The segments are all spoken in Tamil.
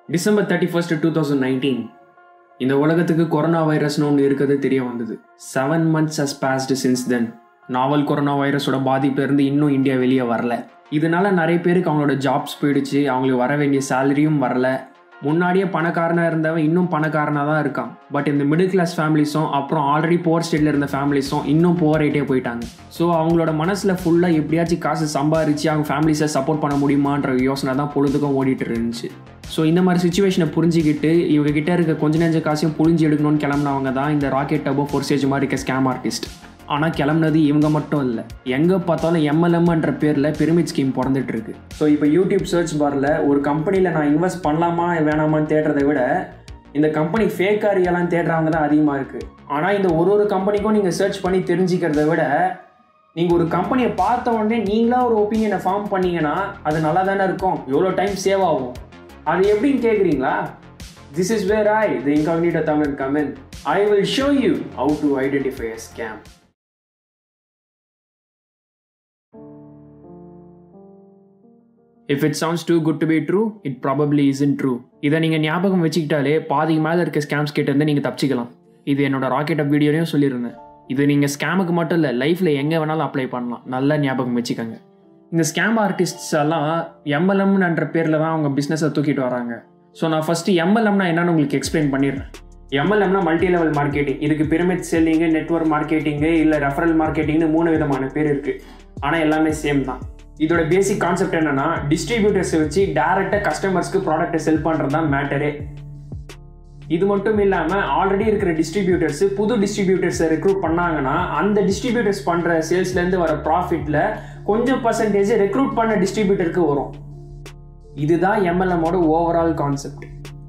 December thirty first two thousand nineteen இந்த உலகத்துக்கு கொரோனா வைரஸ்னு ஒன்று இருக்கிறது தெரிய வந்தது seven months has passed since then novel corona வைரஸோட பாதிப்புலேருந்து இன்னும் இந்தியா வெளியே வரல இதனால நிறைய பேருக்கு அவங்களோட ஜாப்ஸ் போயிடுச்சு அவங்களுக்கு வர வேண்டிய சேலரியும் வரல முன்னாடியே பணக்காரனாக இருந்தவன் இன்னும் பணக்காரனாக தான் இருக்கான் பட் இந்த மிடில் கிளாஸ் ஃபேமிலிஸும் அப்புறம் ஆல்ரெடி போர் ஸ்டேட்டில் இருந்த ஃபேமிலிஸும் இன்னும் போராயிட்டே போயிட்டாங்க ஸோ அவங்களோட மனசில் ஃபுல்லாக எப்படியாச்சும் காசு சம்பாரிச்சு அவங்க ஃபேமிலிஸை சப்போர்ட் பண்ண முடியுமான்ற யோசனை தான் பொழுதுக்கும் ஓடிட்டு இருந்துச்சு ஸோ இந்த மாதிரி சுச்சுவேஷனை புரிஞ்சுக்கிட்டு இவங்க கிட்ட இருக்க கொஞ்ச நெஞ்ச காசையும் புழிஞ்சு எடுக்கணும்னு கிளம்புனவங்க தான் இந்த ராக்கெட் டபோ ஃபோர்சேஜ் மாதிரி இருக்க ஸ்கேம் ஆர்டிஸ்ட் ஆனால் கிளம்புனது இவங்க மட்டும் இல்லை எங்கே பார்த்தாலும் எம்எல்எம்ன்ற பேரில் பிரமிட் ஸ்கீம் பிறந்துட்டு இருக்கு ஸோ இப்போ யூடியூப் சர்ச் பாரில் ஒரு கம்பெனியில் நான் இன்வெஸ்ட் பண்ணலாமா வேணாமான்னு தேடுறதை விட இந்த கம்பெனி ஃபேக் ரியெல்லாம் தேடுறவங்க தான் அதிகமாக இருக்குது ஆனால் இந்த ஒரு ஒரு கம்பெனிக்கும் நீங்கள் சர்ச் பண்ணி தெரிஞ்சுக்கிறத விட நீங்கள் ஒரு கம்பெனியை பார்த்த உடனே நீங்களா ஒரு ஒப்பீனியனை ஃபார்ம் பண்ணீங்கன்னா அது நல்லா தானே இருக்கும் எவ்வளோ டைம் சேவ் ஆகும் அது எப்படின்னு கேட்குறீங்களா this is where I the incognito Tamil comment I will show you how to identify a scam if it sounds too good to be true it probably is in true இதை நீங்கள் ஞாபகம் வச்சுக்கிட்டாலே பாதிக்கு மேலே இருக்க ஸ்கேம்ஸ் கிட்ட இருந்து நீங்கள் தப்பிச்சிக்கலாம் இது என்னோட ராக்கெட் அப் வீடியோலையும் சொல்லியிருந்தேன் இது நீங்கள் ஸ்கேமுக்கு மட்டும் இல்லை லைஃப்பில் எங்கே வேணாலும் அப்ளை பண்ணலாம் நல்லா ஞாபகம் வச்சுக்கோங்க இந்த ஸ்கேம் ஆர்டிஸ்ட்ஸ் எல்லாம் எம்எல்எம்ன்ற பேரில் தான் அவங்க பிஸ்னஸை தூக்கிட்டு வராங்க ஸோ நான் ஃபஸ்ட்டு எம்எல்எம்னா என்னன்னு உங்களுக்கு எக்ஸ்பிளைன் பண்ணிடுறேன் எம்எல்எம்னா மல்டி லெவல் மார்க்கெட்டிங் இதுக்கு பிரமிட் செல்லிங்கு நெட்ஒர்க் மார்க்கெட்டிங்கு இல்லை ரெஃபரல் மார்க்கெட்டிங்னு மூணு விதமான பேர் இருக்குது ஆனால் எல்லாமே சேம் தான் இதோட பேசிக் கான்செப்ட் என்னன்னா டிஸ்ட்ரிபியூட்டர்ஸை வச்சு டேரெக்டாக கஸ்டமர்ஸ்க்கு ப்ராடக்ட்டை செல் பண்ணுறது தான் மேட்டரே இது மட்டும் இல்லாமல் ஆல்ரெடி இருக்கிற டிஸ்ட்ரிபியூட்டர்ஸ் புது டிஸ்ட்ரிபியூட்டர்ஸை ரெக்ரூட் பண்ணாங்கன்னா அந்த டிஸ்ட்ரிபியூட்டர்ஸ் பண்ணுற சேல்ஸ்லேருந்து வர ப்ராஃபிட்டில் கொஞ்சம் பர்சன்டேஜ் ரெக்ரூட் பண்ண டிஸ்ட்ரிபியூட்டருக்கு வரும் இதுதான் எம்எல்எம்மோட ஓவரால் கான்செப்ட்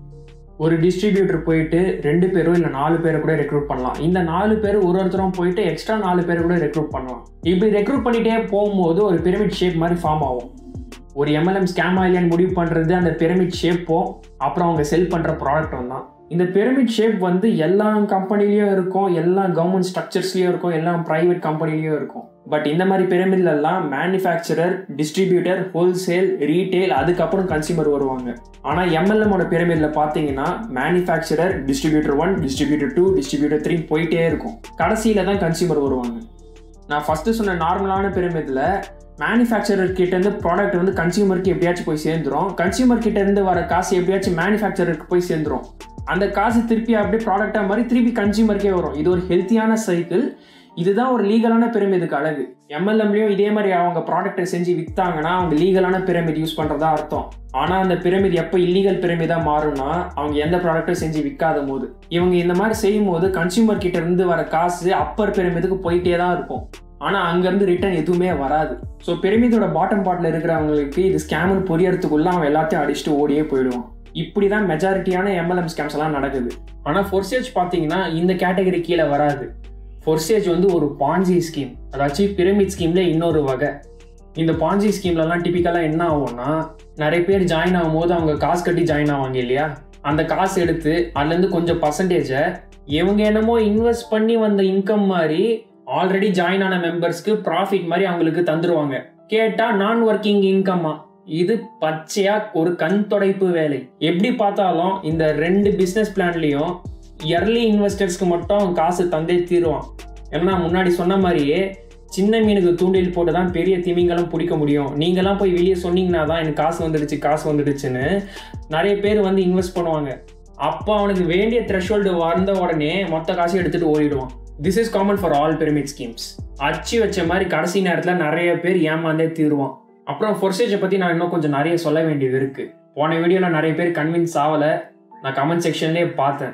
ஒரு டிஸ்ட்ரிபியூட்டர் போயிட்டு ரெண்டு பேரும் இல்லை நாலு பேரை கூட ரெக்ரூட் பண்ணலாம் இந்த நாலு பேர் ஒரு ஒருத்தரும் போயிட்டு எக்ஸ்ட்ரா நாலு பேரை கூட ரெக்ரூட் பண்ணலாம் இப்படி ரெக்ரூட் பண்ணிட்டே போகும்போது ஒரு பிரமிட் ஷேப் மாதிரி ஃபார்ம் ஆகும் ஒரு எம்எல்எம் ஸ்கேம் இல்லையான்னு முடிவு பண்ணுறது அந்த பிரமிட் ஷேப்பும் அப்புறம் அவங்க செல் பண்ணுற ப்ராடக்ட்டும் தான் இந்த பிரமிட் ஷேப் வந்து எல்லா கம்பெனிலையும் இருக்கும் எல்லா கவர்மெண்ட் ஸ்ட்ரக்சர்ஸ்லையும் இருக்கும் எல்லா ப்ரைவேட் கம்பெனிலையும் இருக்கும் பட் இந்த மாதிரி பிரமிட்லலாம் மேனுஃபேக்சரர் டிஸ்ட்ரிபியூட்டர் ஹோல்சேல் ரீட்டைல் அதுக்கப்புறம் கன்சியூமர் வருவாங்க ஆனால் எம்எல்எம்மோட பிரமிட்ல பார்த்தீங்கன்னா manufacturer distributor one distributor two distributor three போயிட்டே இருக்கும் கடைசியில் தான் கன்சியூமர் வருவாங்க நான் ஃபஸ்ட்டு சொன்ன நார்மலான பிரமிடில் மேனுஃபேக்சரர் கிட்டேருந்து ப்ராடக்ட் வந்து கன்சியூமருக்கு எப்படியாச்சும் போய் சேர்ந்துரும் கன்சியூமர் கிட்டேருந்து வர காசு எப்படியாச்சும் மேனுஃபேக்சரருக்கு போய் சேர்ந்துரும் அந்த காசு திருப்பி அப்படியே ப்ராடக்டாக மாதிரி திருப்பி கன்சியூமருக்கே வரும் இது ஒரு ஹெல்த்தியான சைக்கிள் இதுதான் ஒரு லீகலான பிரமிதுக்கு அழகு எம்எல்எம்லையும் இதே மாதிரி அவங்க ப்ராடக்ட்டை செஞ்சு விற்றாங்கன்னா அவங்க லீகலான பிரமிட் யூஸ் பண்ணுறதா அர்த்தம் ஆனால் அந்த பிரமிட் எப்போ இல்லீகல் பிரமிதாக மாறும்னா அவங்க எந்த ப்ராடக்ட்டும் செஞ்சு விற்காத போது இவங்க இந்த மாதிரி செய்யும் போது கன்சியூமர் கிட்ட இருந்து வர காசு அப்பர் பிரமிதுக்கு போயிட்டே தான் இருக்கும் ஆனால் அங்கேருந்து ரிட்டர்ன் எதுவுமே வராது ஸோ பிரமிதோட பாட்டம் பாட்டில் இருக்கிறவங்களுக்கு இது ஸ்கேம்னு புரியறதுக்குள்ள அவன் எல்லாத்தையும் அடிச்சுட்டு ஓடியே போயிடுவான் இப்படி தான் மெஜாரிட்டியான எம்எல்எம் ஸ்கேம்ஸ் எல்லாம் நடக்குது ஆனால் ஃபொர்சேஜ் பார்த்தீங்கன்னா இந்த கேட்டகரி கீழே வராது ஃபொர்சேஜ் வந்து ஒரு பாஞ்சி ஸ்கீம் அதாச்சும் பிரமிட் ஸ்கீம்ல இன்னொரு வகை இந்த பாஞ்சி ஸ்கீம்லலாம் டிப்பிக்கலாக என்ன ஆகும்னா நிறைய பேர் ஜாயின் ஆகும்போது அவங்க காசு கட்டி ஜாயின் ஆவாங்க இல்லையா அந்த காசு எடுத்து அதுலேருந்து கொஞ்சம் பர்சன்டேஜை இவங்க என்னமோ இன்வெஸ்ட் பண்ணி வந்த இன்கம் மாதிரி ஆல்ரெடி ஜாயின் ஆன மெம்பர்ஸ்க்கு ப்ராஃபிட் மாதிரி அவங்களுக்கு தந்துருவாங்க கேட்டால் நான் ஒர்க்கிங் இன்கம்மா இது பச்சையா ஒரு கண் தொடைப்பு வேலை எப்படி பார்த்தாலும் இந்த ரெண்டு பிஸ்னஸ் பிளான்லையும் இயர்லி இன்வெஸ்டர்ஸ்க்கு மட்டும் அவன் காசு தந்தே தீருவான் ஏன்னா முன்னாடி சொன்ன மாதிரியே சின்ன மீனுக்கு தூண்டில் போட்டு தான் பெரிய திமிங்கலம் பிடிக்க முடியும் நீங்களாம் போய் வெளியே சொன்னீங்கன்னா தான் எனக்கு காசு வந்துடுச்சு காசு வந்துடுச்சுன்னு நிறைய பேர் வந்து இன்வெஸ்ட் பண்ணுவாங்க அப்போ அவனுக்கு வேண்டிய த்ரெஷோல்டு வந்த உடனே மொத்த காசையும் எடுத்துட்டு ஓடிடுவான் this is common for all pyramid schemes அச்சு வச்ச மாதிரி கடைசி நேரத்தில் நிறைய பேர் ஏமாந்தே தீருவான் அப்புறம் ஃபொர்சேஜை பற்றி நான் இன்னும் கொஞ்சம் நிறைய சொல்ல வேண்டியது இருக்குது போன வீடியோவில் நிறைய பேர் கன்வின்ஸ் ஆகலை நான் கமெண்ட் செக்ஷன்லேயே பார்த்தேன்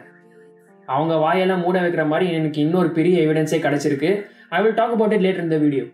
அவங்க வாயெல்லாம் மூட வைக்கிற மாதிரி எனக்கு இன்னொரு பெரிய எவிடன்ஸே கிடச்சிருக்கு I will talk about it later இந்த வீடியோ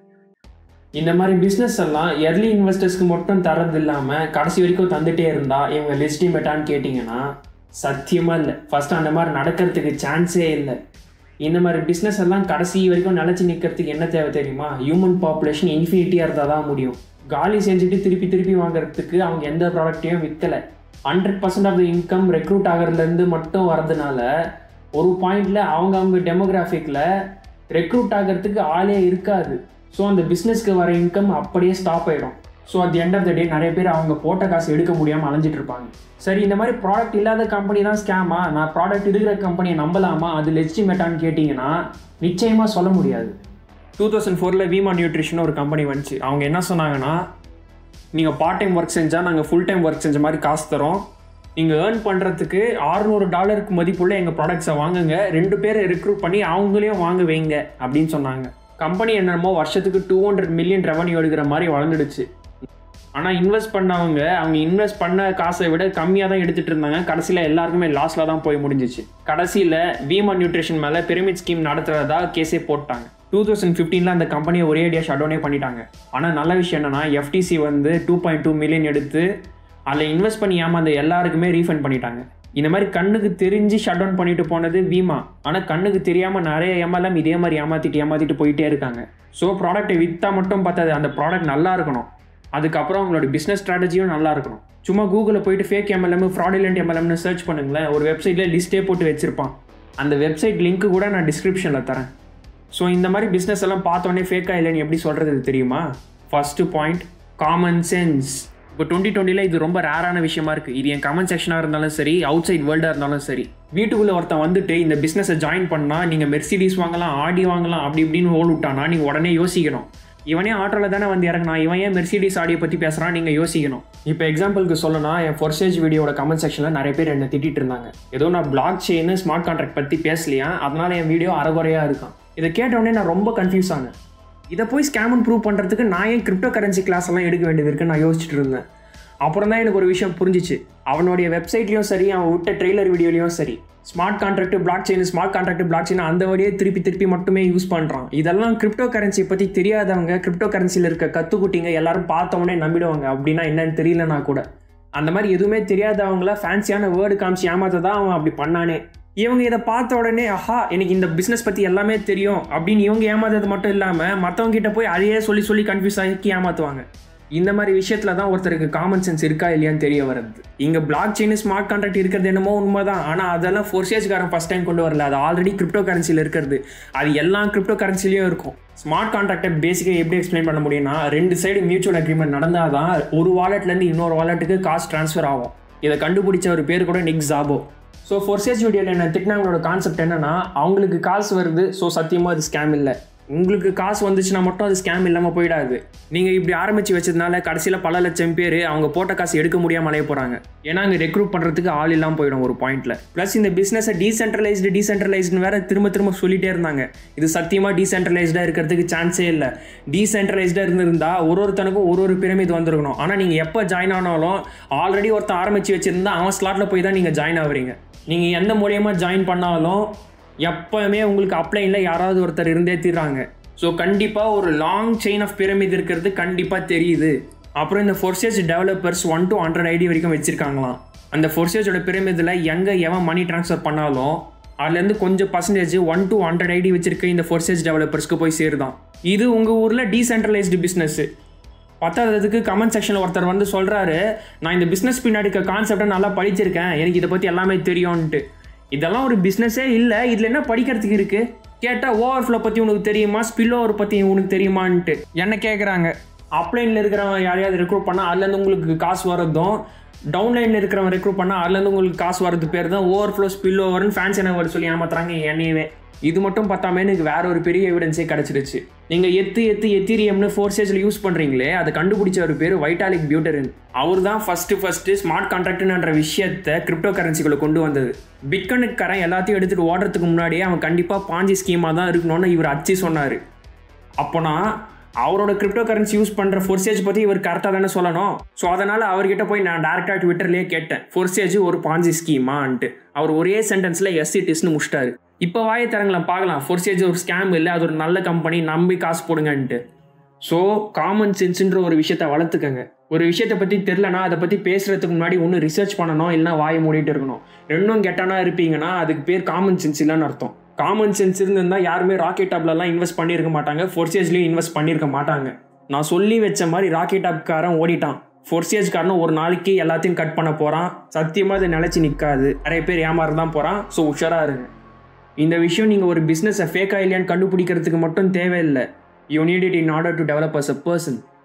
இந்த மாதிரி பிஸ்னஸ் எல்லாம் எர்லி இன்வெஸ்டர்ஸ்க்கு மட்டும் தரது இல்லாமல் கடைசி வரைக்கும் தந்துட்டே இருந்தா இவங்க லெஜிட்டிமேட்டான்னு கேட்டிங்கன்னா சத்தியமாக இல்லை ஃபர்ஸ்ட் அந்த மாதிரி நடக்கிறதுக்கு சான்ஸே இல்லை இந்த மாதிரி பிஸ்னஸ் எல்லாம் கடைசி வரைக்கும் நிலச்சி நிற்கிறதுக்கு என்ன தேவை தெரியுமா ஹியூமன் பாப்புலேஷன் இன்ஃபினிட்டியாக இருந்தால் தான் முடியும் காலி செஞ்சுட்டு திருப்பி திருப்பி வாங்குறதுக்கு அவங்க எந்த ப்ராடக்ட்டையும் விற்கலை hundred percent of the income recruit ஆகிறதுலேருந்து மட்டும் வரதுனால ஒரு பாயிண்டில் அவங்க அவங்க டெமோகிராஃபிக்கில் ரெக்ரூட் ஆகிறதுக்கு ஆளே இருக்காது ஸோ அந்த பிஸ்னஸ்க்கு வர இன்கம் அப்படியே ஸ்டாப் ஆயிடும் so at end of the day நிறைய பேர் அவங்க போட்ட காசு எடுக்க முடியாமல் அலைஞ்சிட்டு இருப்பாங்க சரி இந்த மாதிரி ப்ராடக்ட் இல்லாத கம்பெனி தான் ஸ்கேமா நான் ப்ராடக்ட் இருக்கிற கம்பெனியை நம்பலாமா அது லெஜிமேட்டான்னு கேட்டிங்கன்னா நிச்சயமாக சொல்ல முடியாது டூ தௌசண்ட் ஃபோரில் வீமா நியூட்ரிஷன் ஒரு கம்பெனி வந்துச்சு அவங்க என்ன சொன்னாங்கன்னா நீங்கள் பார்ட் டைம் ஒர்க் செஞ்சால் நாங்கள் ஃபுல் டைம் ஒர்க் செஞ்ச மாதிரி காசு தரோம் நீங்கள் ஏர்ன் பண்ணுறதுக்கு ஆறுநூறு டாலருக்கு மதிப்புள்ள எங்கள் ப்ராடக்ட்ஸை வாங்குங்க ரெண்டு பேரை ரெக்ரூட் பண்ணி அவங்களையும் வாங்க வைங்க அப்படின்னு சொன்னாங்க கம்பெனி என்னமோ வருஷத்துக்கு டூ ஹண்ட்ரட் மில்லியன் ரெவன்யூ எடுக்கிற மாதிரி வளர்ந்துடுச்சு ஆனால் இன்வெஸ்ட் பண்ணவங்க அவங்க இன்வெஸ்ட் பண்ண காசை விட கம்மியாக தான் எடுத்துகிட்டு இருந்தாங்க கடைசியில் எல்லாருக்குமே லாஸில் தான் போய் முடிஞ்சிச்சு கடைசியில் வீமா நியூட்ரிஷன் மேலே பிரமிட் ஸ்கீம் நடத்துகிறதா கேஸே போட்டாங்க டூ தௌசண்ட் ஃபிஃப்டீனில் அந்த கம்பெனியை ஒரே ஐடியா ஷட் டவுனே பண்ணிட்டாங்க ஆனால் நல்ல விஷயம் என்னன்னா எஃப்டிசி வந்து டூ பாயிண்ட் டூ மில்லியன் எடுத்து அதில் இன்வெஸ்ட் பண்ணி ஏமாந்த எல்லாருக்குமே ரீஃபண்ட் பண்ணிட்டாங்க இந்த மாதிரி கண்ணுக்கு தெரிஞ்சு ஷட் டவுன் பண்ணிட்டு போனது வீமா ஆனால் கண்ணுக்கு தெரியாமல் நிறைய எம்எல்எம் இதே மாதிரி ஏமாற்றிட்டு ஏமாற்றிட்டு போயிட்டே இருக்காங்க ஸோ ப்ராடக்ட்டை விற்றா மட்டும் பார்த்தாது அந்த ப்ராடக்ட் நல்லா இருக்கணும் அதுக்கப்புறம் அவங்களோட பிஸ்னஸ் ஸ்ட்ராட்டஜியும் நல்லா இருக்கணும் சும்மா கூகுளில் போயிட்டு ஃபேக் எம்எல்எம் ஃப்ராடிலண்ட் எம்எல்எம்னு சர்ச் பண்ணுங்களேன் ஒரு வெப்சைட்டில் லிஸ்ட்டே போட்டு வச்சிருப்பான் அந்த வெப்சைட் லிங்க்கு கூட நான் டிஸ்கிரிப்ஷனில் தரேன் ஸோ இந்த மாதிரி பிஸ்னஸ் எல்லாம் பார்த்தோன்னே ஃபேக்காக இல்லைன்னு எப்படி சொல்கிறது தெரியுமா ஃபஸ்ட்டு பாயிண்ட் காமன் சென்ஸ் இப்போ டுவெண்ட்டி டுவெண்ட்டியில் இது ரொம்ப ரேரான விஷயமா இருக்குது இது என் கமெண்ட் செக்ஷனாக இருந்தாலும் சரி அவுட் சைட் வேர்ல்டாக இருந்தாலும் சரி வீட்டுக்குள்ளே ஒருத்தன் வந்துட்டு இந்த பிஸ்னஸை ஜாயின் பண்ணால் நீங்கள் மெர்சிடிஸ் வாங்கலாம் ஆடி வாங்கலாம் அப்படி இப்படின்னு ஓல் விட்டானா நீங்கள் உடனே யோசிக்கணும் இவனே ஆட்டோவில் தானே வந்து இறங்கினா இவன் ஏன் மெர்சிடிஸ் ஆடியை பற்றி பேசுகிறான் நீங்கள் யோசிக்கணும் இப்போ எக்ஸாம்பிளுக்கு சொல்லணும்னா என் ஃபொர்சேஜ் வீடியோட கமெண்ட் செக்ஷனில் நிறைய பேர் என்னை திட்டிட்டு இருந்தாங்க ஏதோ நான் பிளாக் செயின் ஸ்மார்ட் கான்ட்ராக்ட் பற்றி பேசலையா அதனால என் வீடியோ அறகுறையாக இருக்கும் இதை கேட்டவுடனே நான் ரொம்ப கன்ஃபியூஸ் ஆனேன் இதை போய் ஸ்கேம்னு ப்ரூவ் பண்ணுறதுக்கு நான் ஏன் கிரிப்டோ கரன்சி கிளாஸ் எல்லாம் எடுக்க வேண்டியது இருக்குன்னு நான் யோசிச்சுட்டு இருந்தேன் அப்புறம் தான் எனக்கு ஒரு விஷயம் புரிஞ்சிச்சு அவனுடைய வெப்சைட்லையும் சரி அவன் விட்ட ட்ரெய்லர் வீடியோலையும் சரி smart contract blockchain smart contract blockchain அந்த வழியே திருப்பி திருப்பி மட்டுமே யூஸ் பண்ணுறான் இதெல்லாம் கிரிப்டோ கரன்சி பற்றி தெரியாதவங்க கிரிப்டோ கரன்சியில் இருக்க கற்றுக்குட்டிங்க எல்லாரும் பார்த்தவொடனே நம்பிடுவாங்க அப்படின்னா என்னன்னு தெரியலனா கூட அந்த மாதிரி எதுவுமே தெரியாதவங்கள ஃபேன்சியான வேர்டு காமிச்சு ஏமாத்த தான் அவன் அப்படி பண்ணானே இவங்க இதை பார்த்த உடனே ஆஹா எனக்கு இந்த பிஸ்னஸ் பற்றி எல்லாமே தெரியும் அப்படின்னு இவங்க ஏமாத்துறது மட்டும் இல்லாமல் மற்றவங்க கிட்ட போய் அதையே சொல்லி சொல்லி கன்ஃபியூஸ் ஆகி ஏமாற்றுவாங்க இந்த மாதிரி விஷயத்துல தான் ஒருத்தருக்கு காமன் சென்ஸ் இருக்கா இல்லையான்னு தெரிய வருது இங்கே பிளாக் செயின் ஸ்மார்ட் கான்ட்ராக்ட் இருக்கிறது என்னமோ உண்மைதான் ஆனால் அதெல்லாம் ஃபோர்சேஜ்காரன் ஃபஸ்ட் டைம் கொண்டு வரல அது ஆல்ரெடி கிரிப்டோ கரன்சியில் இருக்கிறது அது எல்லா கிரிப்டோ கரன்சிலையும் இருக்கும் ஸ்மார்ட் கான்ட்ராக்டை பேசிக்காக எப்படி எக்ஸ்பிளைன் பண்ண முடியும்னா ரெண்டு சைடு மியூச்சுவல் அக்ரிமெண்ட் நடந்தால் தான் ஒரு வாலெட்லேருந்து இன்னொரு வாலெட்டுக்கு காசு ட்ரான்ஸ்ஃபர் ஆகும் இதை கண்டுபிடிச்ச ஒரு பேர் கூட நிக் ஜாபோ ஸோ ஃபோர்சேஜ் வீடியோவில் என்ன திட்டினவங்களோட கான்செப்ட் என்னன்னா அவங்களுக்கு காசு வருது ஸோ சத்தியமாக அது ஸ்கேம் இல்லை உங்களுக்கு காசு வந்துச்சுன்னா மட்டும் அது ஸ்கேம் இல்லாமல் போயிடாது நீங்கள் இப்படி ஆரம்பித்து வச்சதுனால கடைசியில் பல லட்சம் பேர் அவங்க போட்ட காசு எடுக்க முடியாமல் அலைய போகிறாங்க ஏன்னா அங்கே ரெக்ரூட் பண்ணுறதுக்கு ஆள் இல்லாமல் போயிடும் ஒரு பாயிண்ட்டில் ப்ளஸ் இந்த பிஸ்னஸை டீசென்ட்ரலைஸ்டு டீசென்ட்ரலைஸ்டுன்னு வேற திரும்ப திரும்ப சொல்லிட்டே இருந்தாங்க இது சத்தியமாக டீசென்ட்ரலைஸ்டாக இருக்கிறதுக்கு சான்ஸே இல்லை டீசென்ட்ரலைஸ்டாக இருந்திருந்தா ஒரு ஒருத்தனுக்கும் ஒரு ஒரு பிரமிட் வந்திருக்கணும் ஆனால் நீங்கள் எப்போ ஜாயின் ஆனாலும் ஆல்ரெடி ஒருத்தன் ஆரம்பித்து வச்சிருந்தா அவன் ஸ்லாட்டில் போய் தான் நீங்கள் ஜாயின் ஆகுறீங்க நீங்கள் எந்த மூலியமாக ஜாயின் பண்ணாலும் எப்போவுமே உங்களுக்கு அப்ளைனில் யாராவது ஒருத்தர் இருந்தே தீர்றாங்க ஸோ கண்டிப்பாக ஒரு லாங் செயின் ஆஃப் பிரமிட் இருக்கிறது கண்டிப்பாக தெரியுது அப்புறம் இந்த Forsage developers one to hundred ID வரைக்கும் வச்சுருக்காங்களாம் அந்த ஃபோர்சேஜோட பிரமிதில் எங்கே எவன் மணி ட்ரான்ஸ்ஃபர் பண்ணாலும் அதுலேருந்து கொஞ்சம் percentage one to hundred ID வச்சிருக்க இந்த ஃபோர்சேஜ் டெவலப்பர்ஸ்க்கு போய் சேருதான் இது உங்கள் ஊரில் டீசென்ட்ரலைஸ்டு பிஸ்னஸ்ஸு பத்தாததுக்கு கமெண்ட் செக்ஷனில் ஒருத்தர் வந்து சொல்கிறாரு நான் இந்த பிஸ்னஸ் பின்னாடி இருக்க கான்செப்டை நல்லா படிச்சிருக்கேன் எனக்கு இதை பற்றி எல்லாமே தெரியும்ன்ட்டு இதெல்லாம் ஒரு பிஸ்னஸே இல்லை இதில் என்ன படிக்கிறதுக்கு இருக்குது கேட்டால் ஓவர்ஃப்ளோ பற்றி உனக்கு தெரியுமா ஸ்பில் ஓவர் பற்றி உனக்கு தெரியுமான்ட்டு என்ன கேட்குறாங்க அப்ளைனில் இருக்கிறவன் யாரையாவது ரெக்ரூட் பண்ணால் அதுலேருந்து உங்களுக்கு காசு வரதும் டவுன்லைனில் இருக்கிறவன் ரெக்ரூட் பண்ணால் அதுலேருந்து உங்களுக்கு காசு வரது பேர் தான் ஓவர்ஃப்ளோ ஸ்பில் ஓவர்னு ஃபேன்ஸ் என்ன வேர்டு சொல்லி ஏமாத்துறாங்க என்னையவே இது மட்டும் பார்த்தாமே எனக்கு வேற ஒரு பெரிய எவிடன்ஸே கிடச்சிருச்சு நீங்கள் எத்து எத்து எத்தீரியம்னு ஃபோர்சேஜில் யூஸ் பண்ணுறீங்களே அதை கண்டுபிடிச்ச ஒரு பேர் வைட்டாலிக் பியூட்டரின் அவர் தான் ஃபஸ்ட்டு ஃபஸ்ட்டு ஸ்மார்ட் கான்ட்ராக்ட்ன்ற விஷயத்தை கிரிப்டோ கரன்சிக்குள்ளே கொண்டு வந்தது பிட்கனுக்காரன் எல்லாத்தையும் எடுத்துகிட்டு ஓடுறதுக்கு முன்னாடியே அவன் கண்டிப்பாக பாஞ்சி ஸ்கீமாக தான் இருக்கணும்னு இவர் அச்சு சொன்னார் அப்போனா அவரோட கிரிப்டோ கரன்சி யூஸ் பண்ணுற ஃபோர்சேஜ் பற்றி இவர் கரெக்டாக தானே சொல்லணும் ஸோ அதனால் அவர்கிட்ட போய் நான் டேரெக்டாக ட்விட்டர்லேயே கேட்டேன் ஃபோர்சேஜ் ஒரு பாஞ்சி ஸ்கீமான்ட்டு அவர் ஒரே சென்டென்ஸில் எஸ்சிடிஸ்னு முடிச்சிட்டாரு இப்போ வாயை தரங்களேன் பார்க்கலாம் ஃபோர்சேஜ் ஒரு ஸ்கேம் இல்லை அது ஒரு நல்ல கம்பெனி நம்பி காசு போடுங்கன்ட்டு ஸோ காமன் சென்ஸ்ன்ற ஒரு விஷயத்த வளர்த்துக்கங்க ஒரு விஷயத்தை பற்றி தெரிலனா அதை பற்றி பேசுகிறதுக்கு முன்னாடி ஒன்று ரிசர்ச் பண்ணணும் இல்லைனா வாயை மூடிட்டு இருக்கணும் ரெண்டும் கெட்டானா இருப்பீங்கன்னா அதுக்கு பேர் காமன் சென்ஸ் இல்லைன்னு அர்த்தம் காமன் சென்ஸ் இருந்திருந்தால் யாருமே ராக்கெட் டாப்லலாம் இன்வெஸ்ட் பண்ணியிருக்க மாட்டாங்க ஃபோர்சேஜ்லேயும் இன்வெஸ்ட் பண்ணியிருக்க மாட்டாங்க நான் சொல்லி வச்ச மாதிரி ராக்கெட் டாப்காரன் ஓடிட்டான் ஃபோர்சேஜ்காரனும் ஒரு நாளைக்கு எல்லாத்தையும் கட் பண்ண போகிறான் சத்தியமாக அது நிலச்சி நிற்காது நிறைய பேர் ஏமாற தான் போகிறான் ஸோ உஷாராக இருங்க இந்த விஷயம் நீங்கள் ஒரு பிஸ்னஸை ஃபேக்காக இல்லையான்னு கண்டுபிடிக்கிறதுக்கு மட்டும் தேவையில்லை you need it in order to develop as a person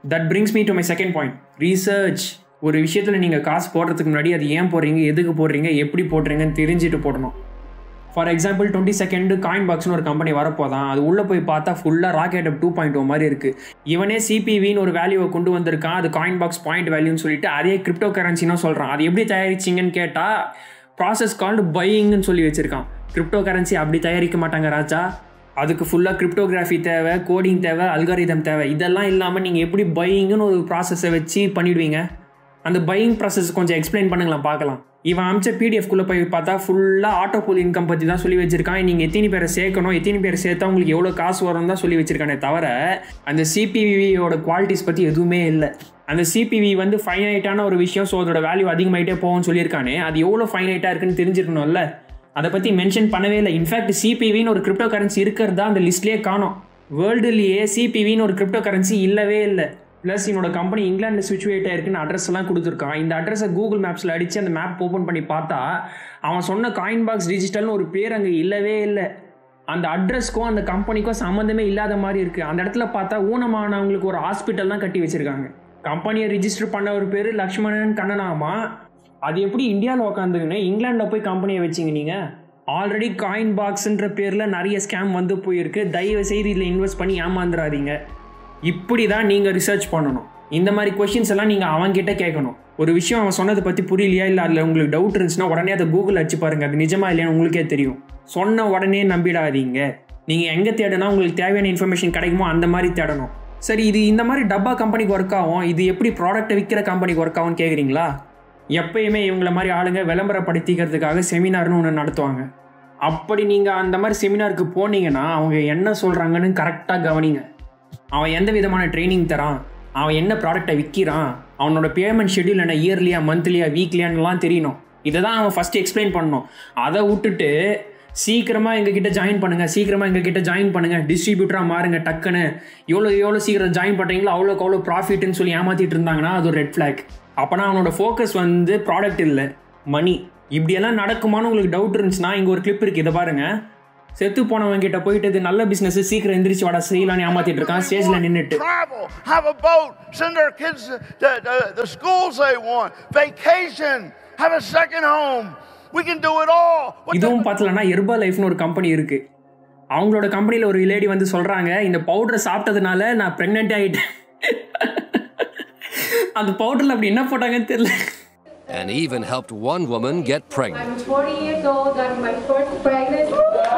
that brings me to my second point research ஒரு விஷயத்தில் நீங்கள் காசு போடுறதுக்கு முன்னாடி அது ஏன் போடுறீங்க எதுக்கு போடுறீங்க எப்படி போடுறீங்கன்னு தெரிஞ்சுட்டு போடணும் for example twenty second coin பாக்ஸ்னு ஒரு கம்பெனி வரப்போதான் அது உள்ளே போய் பார்த்தா ஃபுல்லாக ராக்கெட் டூ பாயிண்ட் ஓ மாதிரி இருக்குது இவனே சிபிவின்னு ஒரு வேல்யூவை கொண்டு வந்திருக்கான் அது காயின் பாக்ஸ் பாயிண்ட் வேல்யூன்னு சொல்லிட்டு அதே கிரிப்டோ கரன்சின்னு சொல்கிறான் அது எப்படி தயாரிச்சிங்கன்னு கேட்டால் ப்ராசஸ் கால்டு பையிங்னு சொல்லி வச்சுருக்கான் கிரிப்டோ கரன்சி அப்படி தயாரிக்க மாட்டாங்க ராஜா அதுக்கு ஃபுல்லாக கிரிப்டோகிராஃபி தேவை கோடிங் தேவை அல்காரிதம் தேவை இதெல்லாம் இல்லாமல் நீங்கள் எப்படி பையிங்னு ஒரு ப்ராசஸை வச்சு பண்ணிடுவீங்க அந்த பையிங் ப்ராசஸ் கொஞ்சம் எக்ஸ்பிளைன் பண்ணுங்களேன் பார்க்கலாம் இவன் அமிச்ச பிடிஎஃப்குள்ளே போய் பார்த்தா ஃபுல்லாக ஆட்டோ பூல் இன்கம் பற்றி தான் சொல்லி வச்சிருக்கான் நீங்கள் எத்தனை பேரை சேர்க்கணும் எத்தனை பேர் சேர்த்தா உங்களுக்கு எவ்வளோ காசு வரும் தான் சொல்லி வச்சிருக்கானே தவிர அந்த சிபிவியோட குவாலிட்டிஸ் பற்றி எதுவுமே இல்லை அந்த சிபிவி வந்து ஃபைனைட்டான ஒரு விஷயம் ஸோ அதோட வேல்யூ அதிகமாகிட்டே போகும்னு சொல்லியிருக்கானே அது எவ்வளோ ஃபைனைட்டாக இருக்குன்னு தெரிஞ்சிருக்கணும்ல அதை பற்றி மென்ஷன் பண்ணவே இல்லை இன்ஃபேக்ட் சிபிவின்னு ஒரு கிரிப்டோ கரன்சி இருக்கிறதா அந்த லிஸ்ட்லேயே காணும் வேர்ல்டுலேயே சிபிவின்னு ஒரு கிரிப்டோ கரன்சி இல்லவே இல்லை ப்ளஸ் என்னோட கம்பெனி இங்கிலாந்து சுச்சுவேட் ஆயிருக்குன்னு அட்ரஸ் எல்லாம் கொடுத்துருக்கான் இந்த அட்ரஸை கூகுள் மேப்ஸில் அடித்து அந்த மேப் ஓப்பன் பண்ணி பார்த்தா அவன் சொன்ன காயின் பாக்ஸ் டிஜிட்டல்னு ஒரு பேர் அங்கே இல்லவே இல்லை அந்த அட்ரஸ்க்கும் அந்த கம்பெனிக்கும் சம்மந்தமே இல்லாத மாதிரி இருக்குது அந்த இடத்துல பார்த்தா ஊனமானவங்களுக்கு ஒரு ஹாஸ்பிட்டல் தான் கட்டி வச்சிருக்காங்க கம்பெனியை ரிஜிஸ்டர் பண்ண ஒரு பேர் லக்ஷ்மணன் கண்ணனாமா அது எப்படி இந்தியாவில் உக்காந்துங்கன்னு இங்கிலாண்டில் போய் கம்பெனியை வச்சிங்க நீங்கள் ஆல்ரெடி காயின் பாக்ஸ்ன்ற பேரில் நிறைய ஸ்கேம் வந்து போயிருக்கு தயவு செய்து இதில் இன்வெஸ்ட் பண்ணி ஏமாந்துடாதீங்க இப்படி தான் நீங்கள் ரிசர்ச் பண்ணணும் இந்த மாதிரி கொஷின்ஸ் எல்லாம் நீங்கள் அவன்கிட்ட கேட்கணும் ஒரு விஷயம் அவன் சொன்னதை பற்றி புரியலையா இல்லை அதில் உங்களுக்கு டவுட் இருந்துச்சுன்னா உடனே அதை கூகுள் அடிச்சு பாருங்க அது நிஜமா இல்லையான்னு உங்களுக்கே தெரியும் சொன்ன உடனே நம்பிடாதீங்க நீங்கள் எங்கே தேடினா உங்களுக்கு தேவையான இன்ஃபர்மேஷன் கிடைக்குமோ அந்த மாதிரி தேடணும் சரி இது இந்த மாதிரி டப்பா கம்பெனிக்கு ஒர்க் ஆகும் இது எப்படி ப்ராடக்ட்டை விற்கிற கம்பெனிக்கு ஒர்க் ஆகும்னு கேட்குறீங்களா எப்பயுமே இவங்கள மாதிரி ஆளுங்க விளம்பரப்படுத்திக்கிறதுக்காக செமினார்னு ஒன்று நடத்துவாங்க அப்படி நீங்கள் அந்த மாதிரி செமினாருக்கு போனீங்கன்னா அவங்க என்ன சொல்கிறாங்கன்னு கரெக்டாக கவனிங்க அவன் எந்த விதமான ட்ரைனிங் தரான் அவன் என்ன ப்ராடக்டை விற்கிறான் அவனோட பேமெண்ட் ஷெட்யூல் என்ன இயர்லியா மந்த்லியா வீக்லியான்லாம் தெரியணும் இதை தான் அவன் ஃபஸ்ட்டு எக்ஸ்பிளைன் பண்ணணும் அதை விட்டுட்டு சீக்கிரமாக எங்ககிட்ட ஜாயின் பண்ணுங்கள் சீக்கிரமாக எங்ககிட்ட ஜாயின் பண்ணுங்கள் டிஸ்ட்ரிபியூட்டராக மாறுங்க டக்குன்னு எவ்வளோ எவ்வளோ சீக்கிரம் ஜாயின் பண்ணுறீங்களோ அவ்வளோக்கு அவ்வளோ ப்ராஃபிட்னு சொல்லி ஏமாற்றிட்டு இருந்தாங்கன்னா அது ஒரு ரெட் ஃப்ளாக் அப்போனா அவனோட ஃபோக்கஸ் வந்து ப்ராடக்ட் இல்லை மணி இப்படியெல்லாம் நடக்குமான்னு உங்களுக்கு டவுட் இருந்துச்சுன்னா இங்கே ஒரு கிளிப் இருக்குது இதை பாருங்கள் செத்து போனவங்க கிட்ட போயிட்டு இது நல்ல பிசினஸ் சீக்கிரம் எந்திரிச்சு வாடா செய்யலாம்னு ஏமாத்திட்டு இருக்கான் ஸ்டேஜ்ல நின்னுட்டு travel, have a boat, send our kids to, to, to the schools they want, vacation, have a second home. We can do it all. What the- இதுவும் பார்த்தலன்னா எர்பா லைஃப்னு ஒரு கம்பெனி இருக்கு அவங்களோட கம்பெனியில் ஒரு லேடி வந்து சொல்றாங்க இந்த பவுடரை சாப்பிட்டதுனால நான் ப்ரெக்னென்ட் ஆகிட்டேன் அந்த பவுடரில் அப்படி என்ன போட்டாங்கன்னு தெரியல and even helped one woman get pregnant. I'm 40 years old, got my first pregnancy.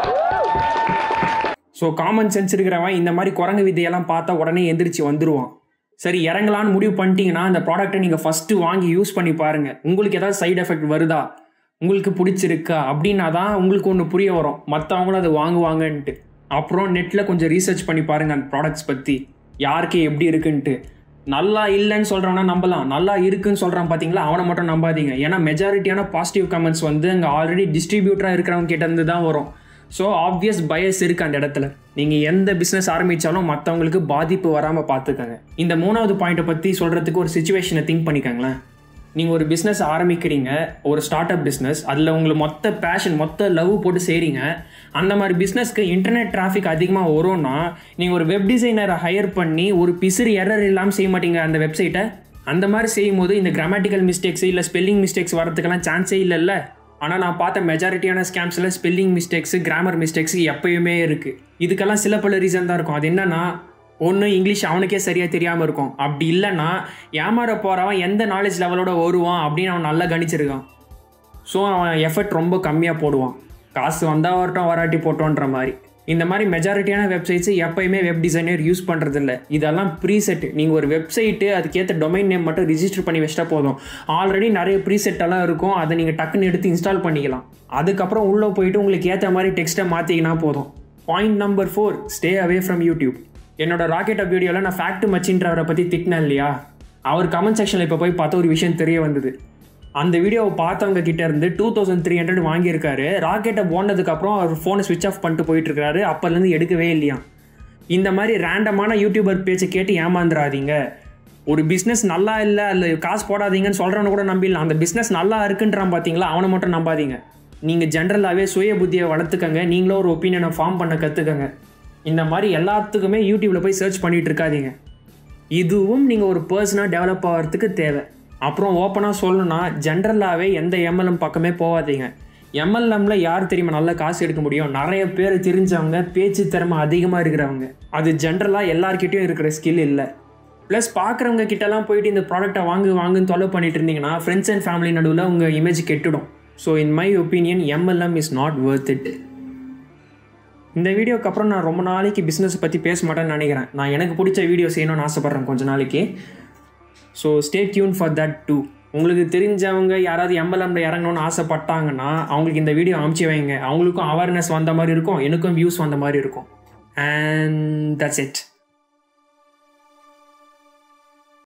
So common sense இருக்கிறவன் இந்த மாதிரி குரங்கு விதையெல்லாம் பார்த்தா உடனே எந்திரிச்சு வந்துருவான் சரி இறங்கலான்னு முடிவு பண்ணிட்டீங்கன்னா அந்த ப்ராடக்ட்டை நீங்கள் ஃபஸ்ட்டு வாங்கி யூஸ் பண்ணி பாருங்கள் உங்களுக்கு ஏதாவது சைடு எஃபெக்ட் வருதா உங்களுக்கு பிடிச்சிருக்கா அப்படின்னா தான் உங்களுக்கு ஒன்று புரிய வரும் மற்றவங்களும் அதை வாங்குவாங்கன்ட்டு அப்புறம் நெட்டில் கொஞ்சம் ரீசர்ச் பண்ணி பாருங்கள் அந்த ப்ராடக்ட்ஸ் பற்றி யாருக்கு எப்படி இருக்குன்ட்டு நல்லா இல்லைன்னு சொல்கிறவனா நம்பலாம் நல்லா இருக்குன்னு சொல்கிறான் பார்த்தீங்களா அவனை மட்டும் நம்பாதீங்க ஏன்னா மெஜாரிட்டியான பாசிட்டிவ் கமெண்ட்ஸ் வந்து அங்கே ஆல்ரெடி டிஸ்ட்ரிபியூட்டராக இருக்கிறவங்க கிட்ட இருந்து தான் வரும் ஸோ ஆப்வியஸ் பயஸ் இருக்குது அந்த இடத்துல நீங்கள் எந்த பிஸ்னஸ் ஆரம்பித்தாலும் மற்றவங்களுக்கு பாதிப்பு வராமல் பார்த்துக்கங்க இந்த மூணாவது பாயிண்ட்டை பற்றி சொல்கிறதுக்கு ஒரு சுச்சுவேஷனை திங்க் பண்ணிக்கோங்களேன் நீங்கள் ஒரு பிஸ்னஸ் ஆரம்பிக்கிறீங்க ஒரு ஸ்டார்ட் அப் பிஸ்னஸ் அதில் உங்களுக்கு மொத்த பேஷன் மொத்த லவ் போட்டு செய்கிறீங்க அந்த மாதிரி பிஸ்னஸ்க்கு இன்டர்நெட் டிராஃபிக் அதிகமாக வரும்னா நீங்கள் ஒரு வெப் டிசைனரை ஹையர் பண்ணி ஒரு பிசிறு எரர் இல்லாமல் செய்ய மாட்டீங்க அந்த வெப்சைட்டை அந்த மாதிரி செய்யும்போது இந்த கிராமட்டிக்கல் மிஸ்டேக்ஸ் இல்லை ஸ்பெல்லிங் மிஸ்டேக்ஸ் வரதுக்கெல்லாம் சான்ஸே இல்லைல்ல ஆனால் நான் பார்த்த மெஜாரிட்டியான ஸ்கேம்ஸில் ஸ்பெல்லிங் மிஸ்டேக்ஸ் கிராமர் மிஸ்டேக்ஸ் எப்பயுமே இருக்குது இதுக்கெல்லாம் சில பல ரீசன் தான் இருக்கும் அது என்னன்னா ஒன்று இங்கிலீஷ் அவனுக்கே சரியாக தெரியாமல் இருக்கும் அப்படி இல்லைன்னா ஏமாற போகிறவன் எந்த நாலேஜ் லெவலோட வருவான் அப்படின்னு அவன் நல்லா கணிச்சிருக்கான் ஸோ அவன் எஃபர்ட் ரொம்ப கம்மியாக போடுவான் காசு வந்தால் வரட்டும் வராட்டி போட்டோன்ற மாதிரி இந்த மாதிரி மெஜாரிட்டியான வெப்சைட்ஸ் எப்பயுமே வெப் டிசைனர் யூஸ் பண்ணுறதில்ல இதெல்லாம் ப்ரீசெட் நீங்கள் ஒரு வெப்சைட்டு அதுக்கேற்ற டொமைன் நேம் மட்டும் ரிஜிஸ்டர் பண்ணி வச்சிட்டா போதும் ஆல்ரெடி நிறைய ப்ரீசெட் எல்லாம் இருக்கும் அதை நீங்கள் டக்குன்னு எடுத்து இன்ஸ்டால் பண்ணிக்கலாம் அதுக்கப்புறம் உள்ளே போயிட்டு உங்களுக்கு ஏற்ற மாதிரி டெக்ஸ்ட்டை மாற்றிக்கினா போதும் point number four stay away from YouTube என்னோட ராக்கெட் அப் வீடியோவில் நான் ஃபேக்ட் மச்சின்றவரை பற்றி திட்டினேன் இல்லையா அவர் கமெண்ட் செக்ஷனில் இப்போ போய் பார்த்த ஒரு விஷயம் தெரிய வந்தது அந்த வீடியோவை பார்த்தவங்க கிட்ட இருந்து டூ தௌசண்ட் த்ரீ ஹண்ட்ரட் வாங்கியிருக்காரு ராக்கெட்டை போனதுக்கப்புறம் அவர் ஃபோனை ஸ்விட்ச் ஆஃப் பண்ணிட்டு போயிட்டு இருக்காரு அப்போலேருந்து எடுக்கவே இல்லையா இந்த மாதிரி ரேண்டமான யூடியூபர் பேச்சை கேட்டு ஏமாந்துடாதீங்க ஒரு பிஸ்னஸ் நல்லா இல்லை அதில் காசு போடாதீங்கன்னு சொல்கிறவன கூட நம்பிடலாம் அந்த பிஸ்னஸ் நல்லா இருக்குன்றான் பார்த்தீங்களா அவனை மட்டும் நம்பாதீங்க நீங்கள் ஜென்ரலாகவே சுய புத்தியை வளர்த்துக்கங்க நீங்களும் ஒரு ஒப்பீனியனை ஃபார்ம் பண்ண கற்றுக்கங்க இந்த மாதிரி எல்லாத்துக்குமே யூடியூப்பில் போய் சர்ச் பண்ணிட்டு இருக்காதீங்க இதுவும் நீங்கள் ஒரு பர்சனாக டெவலப் ஆகிறதுக்கு தேவை அப்புறம் ஓப்பனாக சொல்லணும்னா ஜென்ரலாகவே எந்த எம்எல்எம் பக்கமே போகாதீங்க எம்எல்எம்ல யார் தெரியுமா நல்ல காசு எடுக்க முடியும் நிறைய பேர் தெரிஞ்சவங்க பேச்சு திறமை அதிகமாக இருக்கிறவங்க அது ஜென்ரலாக எல்லார்கிட்டயும் இருக்கிற ஸ்கில் இல்லை ப்ளஸ் பார்க்குறவங்க கிட்டலாம் போயிட்டு இந்த ப்ராடக்ட்டை வாங்கு வாங்குன்னு தொலை பண்ணிட்டு இருந்தீங்கன்னா ஃப்ரெண்ட்ஸ் அண்ட் ஃபேமிலி நடுவில் உங்கள் இமேஜ் கெட்டுடும் so in my opinion MLM is not worth it இந்த வீடியோக்கு அப்புறம் நான் ரொம்ப நாளைக்கு பிஸ்னஸ் பற்றி பேச மாட்டேன்னு நினைக்கிறேன் நான் எனக்கு பிடிச்ச வீடியோ செய்யணும்னு ஆசைப்பட்றேன் கொஞ்ச நாளைக்கு so stay tuned for that too உங்களுக்கு தெரிஞ்சவங்க யாராவது எம்எல்எம்ல இறங்கணும்னு ஆசைப்பட்டாங்கன்னா அவங்களுக்கு இந்த வீடியோ அமுச்சு வைங்க அவங்களுக்கும் அவேர்னஸ் வந்த மாதிரி இருக்கும் எனக்கும் வியூஸ் வந்த மாதிரி இருக்கும் அண்ட் தட்ஸ் இட்